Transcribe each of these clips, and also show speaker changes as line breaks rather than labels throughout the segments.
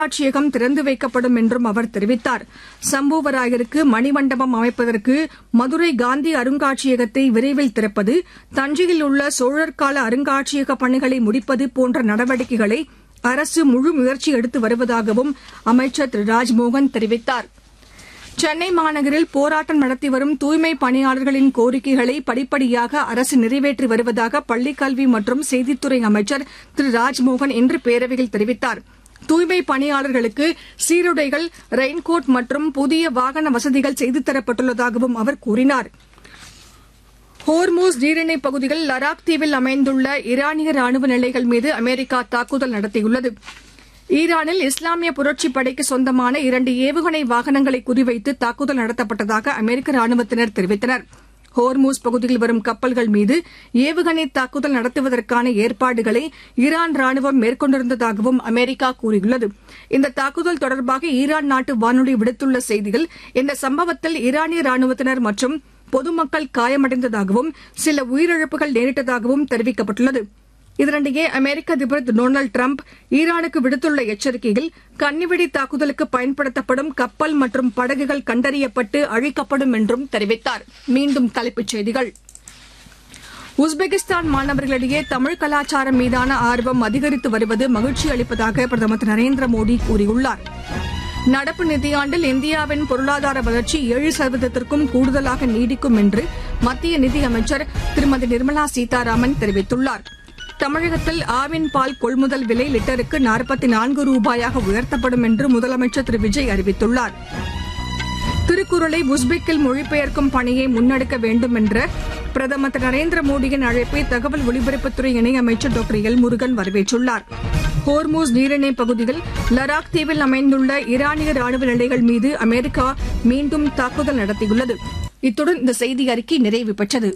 அருங்காட்சியகம் திறந்து வைக்கப்படும் என்றும் அவர் தெரிவித்தார் சம்புவராயருக்கு மணிமண்டபம் அமைப்பதற்கு மதுரை காந்தி அருங்காட்சியகத்தை விரைவில் திறப்பது தஞ்சையில் உள்ள சோழர் கால அருங்காட்சியக பணிகளை முடிப்பது போன்ற நடவடிக்கைகளை அரசு முழு முயற்சி எடுத்து வருவதாகவும் அமைச்சர் திரு ராஜ்மோகன் தெரிவித்தார் சென்னை மாநகரில் போராட்டம் நடத்தி வரும் தூய்மை பணியாளர்களின் கோரிக்கைகளை படிப்படியாக அரசு நிறைவேற்றி வருவதாக பள்ளிக்கல்வி மற்றும் செய்தித்துறை அமைச்சர் திரு ராஜ்மோகன் இன்று பேரவையில் தெரிவித்தார் தூய்மை பணியாளர்களுக்கு சீருடைகள் ரெயின்கோட் மற்றும் புதிய வாகன வசதிகள் செய்து தரப்பட்டுள்ளதாகவும் அவர் கூறினார் ஹோர்மூஸ் நீரிணை பகுதியில் லடாக் தீவில் அமைந்துள்ள ஈரானிய ராணுவ நிலைகள் மீது அமெரிக்கா தாக்குதல் நடத்தியுள்ளது ஈரானில் இஸ்லாமிய புரட்சிப் படைக்கு சொந்தமான இரண்டு ஏவுகணை வாகனங்களை குறிவைத்து தாக்குதல் நடத்தப்பட்டதாக அமெரிக்க ராணுவத்தினர் தெரிவித்தனர் ஹோர்மூஸ் பகுதியில் வரும் கப்பல்கள் மீது ஏவுகணை தாக்குதல் நடத்துவதற்கான ஏற்பாடுகளை ஈரான் ராணுவம் மேற்கொண்டிருந்ததாகவும் அமெரிக்கா கூறியுள்ளது இந்த தாக்குதல் தொடர்பாக ஈரான் நாட்டு வானொலி விடுத்துள்ள செய்தியில் இந்த சம்பவத்தில் ஈரானிய ராணுவத்தினர் மற்றும் பொதுமக்கள் காயமடைந்ததாகவும் சில உயிரிழப்புகள் நேரிட்டதாகவும் தெரிவிக்கப்பட்டுள்ளது இதனிடையே அமெரிக்க அதிபர் திரு டொனால்டு டிரம்ப் ஈரானுக்கு விடுத்துள்ள எச்சரிக்கையில் கன்னிவெடி தாக்குதலுக்கு பயன்படுத்தப்படும் கப்பல் மற்றும் படகுகள் கண்டறியப்பட்டு அழிக்கப்படும் என்றும் தெரிவித்தார் மீண்டும் தலைப்புச் செய்திகள் உஸ்பெகிஸ்தான் மாணவர்களிடையே தமிழ் கலாச்சாரம் மீதான ஆர்வம் அதிகரித்து வருவது மகிழ்ச்சி அளிப்பதாக பிரதமர் திரு நரேந்திர மோடி கூறியுள்ளார் நடப்பு நிதியாண்டில் இந்தியாவின் பொருளாதார வளர்ச்சி ஏழு சதவீதத்திற்கும் கூடுதலாக நீடிக்கும் என்று மத்திய நிதியமைச்சர் திருமதி நிர்மலா சீதாராமன் தெரிவித்துள்ளார் தமிழகத்தில் ஆவின் பால் கொள்முதல் விலை லிட்டருக்கு நாற்பத்தி நான்கு ரூபாயாக உயர்த்தப்படும் என்று முதலமைச்சர் திரு விஜய் அறிவித்துள்ளார் திருக்குறளை உஸ்பெக்கில் மொழிபெயர்க்கும் பணியை முன்னெடுக்க வேண்டும் என்ற பிரதமர் திரு நரேந்திர மோடியின் அழைப்பை தகவல் ஒலிபரப்புத்துறை இணையமைச்சர் டாக்டர் எல் முருகன் வரவேற்றுள்ளார் ஹோர்மூஸ் நீரிணை பகுதியில் லடாக் தீவில் அமைந்துள்ள ஈரானிய ராணுவ நிலைகள் மீது அமெரிக்கா மீண்டும் தாக்குதல் நடத்தியுள்ளது இத்துடன் இந்த செய்தி அறிக்கை நிறைவு பெற்றது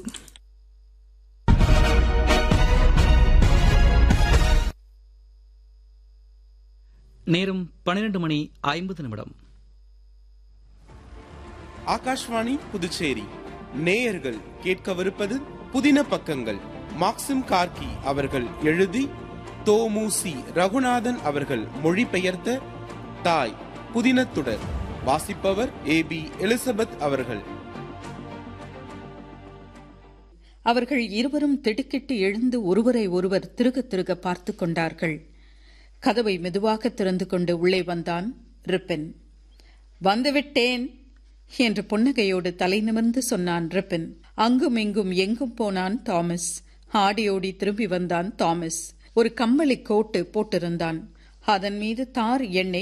நேரம் பன்னிரண்டு மணி ஐம்பது நிமிடம்
ஆகாஷ்வாணி புதுச்சேரி நேயர்கள் கேட்கவிருப்பது புதின பக்கங்கள் மாக்சிம் கார்கி அவர்கள் எழுதி தோமுசி ரகுநாதன் அவர்கள் மொழிபெயர்த்த தாய் புதினத்துடர் வாசிப்பவர் ஏ பி எலிசபெத் அவர்கள்
அவர்கள் இருவரும் திடுக்கிட்டு எழுந்து ஒருவரை ஒருவர் திருக திருக பார்த்து கொண்டார்கள் கதவை மெதுவாக திறந்து கொண்டு உள்ளே வந்தான் ரிப்பன் வந்துவிட்டேன் என்று புன்னகையோடு தலை நிமிர்ந்து சொன்னான் ரிப்பன் அங்கும் இங்கும் எங்கும் போனான் தாமஸ் ஆடியோடி திரும்பி வந்தான் தாமஸ் ஒரு கம்பளி கோட்டு போட்டிருந்தான் அதன் மீது தார் எண்ணெய்